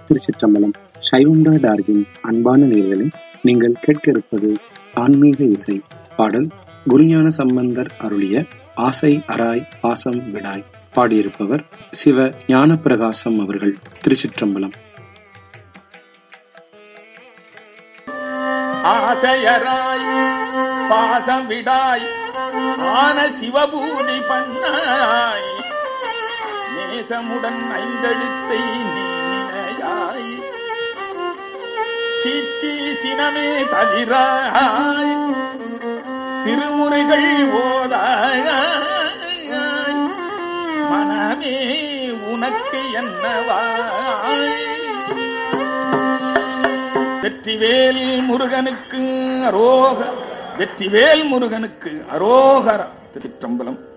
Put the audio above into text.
திருச்சிற்றம்பலம் சைவண்டா டார்கின் அன்பான நேர்களை நீங்கள் கேட்க இருப்பது ஆன்மீக இசை பாடல் குருஞான சம்பந்தர் அருளிய ஆசை அராய் பாசம் விடாய் பாடியிருப்பவர் சிவ ஞான பிரகாசம் அவர்கள் திருச்சிற்றம்பலம் ஆசையராய் பாசம் விடாய் ஆன சிவபூதி பண்ணாய் நேசமுடன் ஐந்தெழுத்தை நீனையாய் சீச்சி சினமே தவிராய் திருமுறைகள் ஓதாய் மனமே உனக்கு என்னவாய் வெற்றிவேல் முருகனுக்கு அரோக வெற்றிவேல் முருகனுக்கு அரோகர திருச்சிற்றம்பலம்